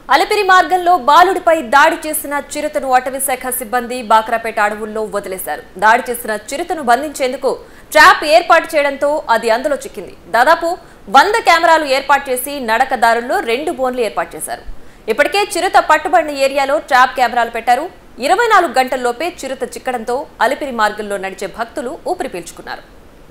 అలిపిరి మార్గంలో బాలుడిపై దాడి చేసిన చిరుతను అటవీ శాఖ సిబ్బంది బాక్రాపేట అడవుల్లో వదిలేశారు దాడి చేసిన చిరుతను బంధించేందుకు ట్రాప్ ఏర్పాటు చేయడంతో అది అందులో చిక్కింది దాదాపు వంద కెమెరాలు ఏర్పాటు చేసి నడకదారుల్లో రెండు బోన్లు ఏర్పాటు చేశారు ఇప్పటికే చిరుత పట్టుబడిన ఏరియాలో ట్రాప్ కెమెరాలు పెట్టారు ఇరవై నాలుగు గంటల్లోపే చిరుత చిక్కడంతో అలిపిరి మార్గంలో నడిచే భక్తులు ఊపిరి పీల్చుకున్నారు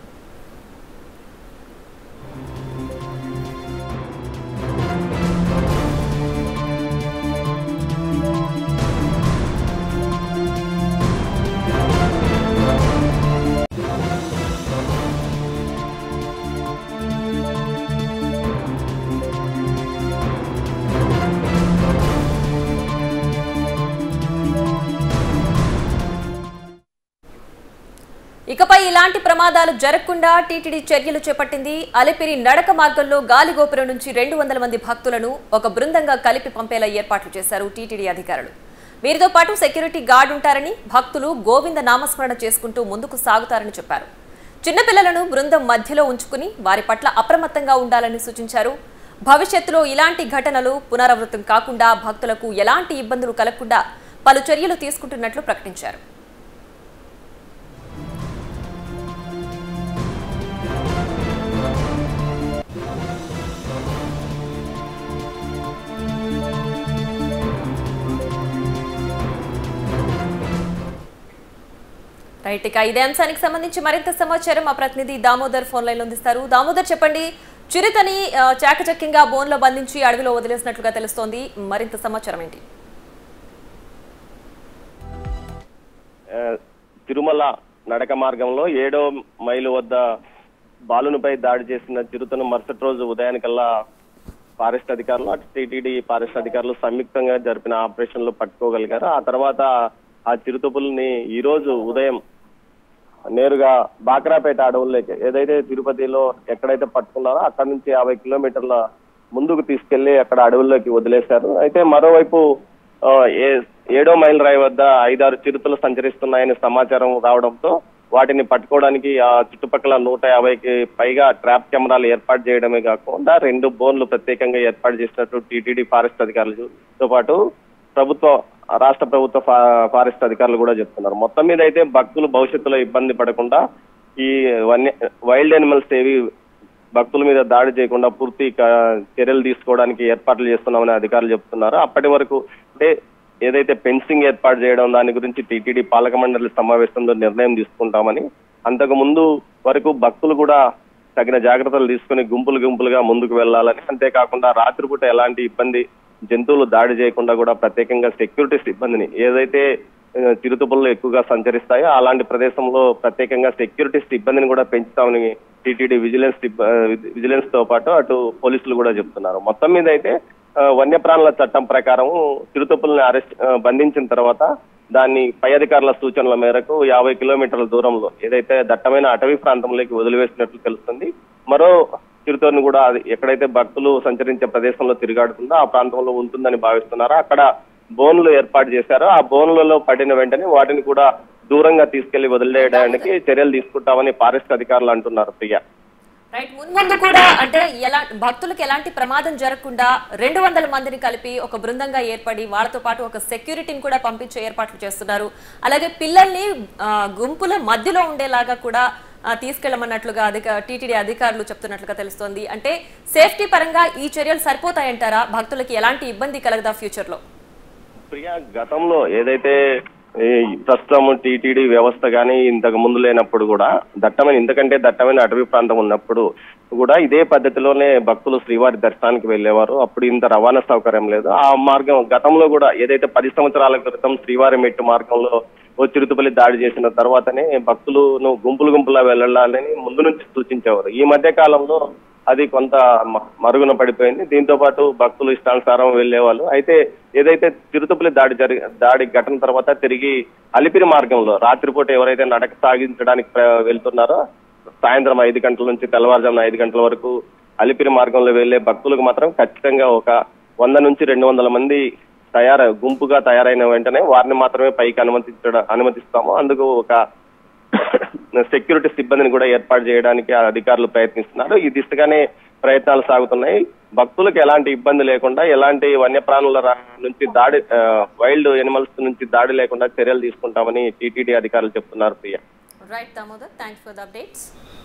ఇకపై ఇలాంటి ప్రమాదాలు జరగకుండా టీటీడీ చర్యలు చేపట్టింది అలిపిరి నడక మార్గంలో గాలిగోపురం నుంచి రెండు వందల మంది భక్తులను ఒక బృందంగా కలిపి పంపేలా ఏర్పాట్లు చేశారు టీటీడీ అధికారులు వీరితో పాటు సెక్యూరిటీ గార్డ్ ఉంటారని భక్తులు గోవింద నామస్మరణ చేసుకుంటూ ముందుకు సాగుతారని చెప్పారు చిన్నపిల్లలను బృందం మధ్యలో ఉంచుకుని వారి పట్ల అప్రమత్తంగా ఉండాలని సూచించారు భవిష్యత్తులో ఇలాంటి ఘటనలు పునరావృతం కాకుండా భక్తులకు ఎలాంటి ఇబ్బందులు కలగకుండా పలు చర్యలు తీసుకుంటున్నట్లు ప్రకటించారు రైట్ ఇక ఇదే అంశానికి సంబంధించి మరింత సమాచారం మా ప్రతినిధి దామోదర్ ఫోన్ లైన్ అందిస్తారు దామోదర్ చెప్పండి చిరుతని ఆ, చాకచక్యంగా బోన్లో బంధించి అడవిలో వదిలేసినట్లుగా తెలుస్తోంది మరింత సమాచారం ఏంటి ఆ, తిరుమల నడక మార్గంలో ఏడో మైలు వద్ద బాలునిపై దాడి చేసిన చిరుతను మరుసటి రోజు ఉదయానికల్లా ఫారెస్ట్ అధికారులు అటు టీటీడీ ఫారెస్ట్ అధికారులు సంయుక్తంగా జరిపిన ఆపరేషన్ లో పట్టుకోగలిగారు ఆ తర్వాత ఆ చిరుతపుల్ని ఈ రోజు ఉదయం నేరుగా బాక్రాపేట అడవుల్లోకి ఏదైతే తిరుపతిలో ఎక్కడైతే పట్టుకున్నారో అక్కడ నుంచి యాభై కిలోమీటర్ల ముందుకు తీసుకెళ్లి అక్కడ అడవుల్లోకి వదిలేశారు అయితే మరోవైపు ఆ, ఏ- ఏడో మైల్ రాయి వద్ద ఐదారు చిరుతలు సంచరిస్తున్నాయని సమాచారం రావడంతో వాటిని పట్టుకోవడానికి ఆ చుట్టుపక్కల నూట యాభైకి పైగా ట్రాప్ కెమెరాలు ఏర్పాటు చేయడమే కాకుండా రెండు బోన్లు ప్రత్యేకంగా ఏర్పాటు చేసినట్టు టీటీడీ ఫారెస్ట్ అధికారులతో పాటు ప్రభుత్వ రాష్ట్ర ప్రభుత్వ ఫా- ఫారెస్ట్ అధికారులు కూడా చెప్తున్నారు మొత్తం మీద అయితే భక్తులు భవిష్యత్తులో ఇబ్బంది పడకుండా ఈ వన్య వైల్డ్ యానిమల్స్ ఏవి భక్తుల మీద దాడి చేయకుండా పూర్తి క- చర్యలు తీసుకోవడానికి ఏర్పాట్లు చేస్తున్నామని అధికారులు చెప్తున్నారు అప్పటి వరకు అంటే ఏదైతే ఫెన్సింగ్ ఏర్పాటు చేయడం దాని గురించి టీటీడీ పాలక మండలి సమావేశంలో నిర్ణయం తీసుకుంటామని అంతకు ముందు వరకు భక్తులు కూడా తగిన జాగ్రత్తలు తీసుకుని గుంపులు గుంపులుగా ముందుకు వెళ్ళాలని అంతేకాకుండా రాత్రిపూట ఎలాంటి ఇబ్బంది జంతువులు దాడి చేయకుండా కూడా ప్రత్యేకంగా సెక్యూరిటీ సిబ్బందిని ఏదైతే ఆ, చిరుతపుల్లో ఎక్కువగా సంచరిస్తాయో అలాంటి ప్రదేశంలో ప్రత్యేకంగా సెక్యూరిటీ సిబ్బందిని కూడా పెంచుతామని టీటీడీ విజిలెన్స్ సిబ్- ఆ, విజిలెన్స్ తో పాటు అటు పోలీసులు కూడా చెప్తున్నారు మొత్తం మీద అయితే ఆ, వన్యప్రాణుల చట్టం ప్రకారం చిరుతపుల్ని అరెస్ట్ ఆ, బంధించిన తర్వాత దాన్ని పై అధికారుల సూచనల మేరకు యాభై కిలోమీటర్ల దూరంలో ఏదైతే దట్టమైన అటవీ ప్రాంతంలోకి వదిలివేసినట్లు తెలుస్తుంది మరో చిరుతను కూడా అది ఎక్కడైతే భక్తులు సంచరించే ప్రదేశంలో తిరిగాడుతుందో ఆ ప్రాంతంలో ఉంటుందని భావిస్తున్నారు అక్కడ బోన్లు ఏర్పాటు చేశారు ఆ బోన్లలో పడిన వెంటనే వాటిని కూడా దూరంగా తీసుకెళ్లి వదిలేయడానికి చర్యలు తీసుకుంటామని ఫారెస్ట్ అధికారులు అంటున్నారు ప్రియ రైట్ ముందు కూడా అంటే ఎలా భక్తులకు ఎలాంటి ప్రమాదం జరగకుండా రెండు వందల మందిని కలిపి ఒక బృందంగా ఏర్పడి వాళ్ళతో పాటు ఒక సెక్యూరిటీని కూడా పంపించే ఏర్పాట్లు చేస్తున్నారు అలాగే పిల్లల్ని ఆ, గుంపుల మధ్యలో ఉండేలాగా కూడా ఆ, తీసుకెళ్లమన్నట్లుగా అధిక టీటీడీ అధికారులు చెప్తున్నట్లుగా తెలుస్తోంది అంటే సేఫ్టీ పరంగా ఈ చర్యలు సరిపోతాయంటారా భక్తులకి ఎలాంటి ఇబ్బంది కలగదా ఫ్యూచర్ లో ప్రియ గతంలో ఏదైతే ఈ ప్రస్తుతం టీటీడీ వ్యవస్థ కానీ ఇంతకు ముందు లేనప్పుడు కూడా దట్టమైన ఇంతకంటే దట్టమైన అటవీ ప్రాంతం ఉన్నప్పుడు కూడా ఇదే పద్ధతిలోనే భక్తులు శ్రీవారి దర్శనానికి వెళ్ళేవారు అప్పుడు ఇంత రవాణా సౌకర్యం లేదు ఆ మార్గం గతంలో కూడా ఏదైతే పది సంవత్సరాల క్రితం శ్రీవారి మెట్టు మార్గంలో ఓ చిరుతుపల్లి దాడి చేసిన తర్వాతనే భక్తులను గుంపులు గుంపులా వెళ్ళాలని ముందు నుంచి సూచించేవారు ఈ మధ్య కాలంలో అది కొంత మ- మరుగున పడిపోయింది దీంతో పాటు భక్తులు ఇష్టానుసారం వెళ్లేవాళ్ళు అయితే ఏదైతే చిరుతపులి దాడి జరిగి దాడి ఘటన తర్వాత తిరిగి అలిపిరి మార్గంలో రాత్రిపూట ఎవరైతే నడక సాగించడానికి ప్ర- వెళ్తున్నారో సాయంత్రం ఐదు గంటల నుంచి తెల్లవారుజామున ఐదు గంటల వరకు అలిపిరి మార్గంలో వెళ్లే భక్తులకు మాత్రం ఖచ్చితంగా ఒక వంద నుంచి రెండు వందల మంది తయార గుంపుగా తయారైన వెంటనే వారిని మాత్రమే పైకి అనుమతించడం అనుమతిస్తాము అందుకు ఒక సెక్యూరిటీ సిబ్బందిని కూడా ఏర్పాటు చేయడానికి ఆ అధికారులు ప్రయత్నిస్తున్నారు ఈ దిశగానే ప్రయత్నాలు సాగుతున్నాయి భక్తులకు ఎలాంటి ఇబ్బంది లేకుండా ఎలాంటి వన్యప్రాణుల రా- నుంచి దాడి వైల్డ్ ఎనిమల్స్ నుంచి దాడి లేకుండా చర్యలు తీసుకుంటామని టీటీడీ అధికారులు చెప్తున్నారు Priya right Damodar thanks for the updates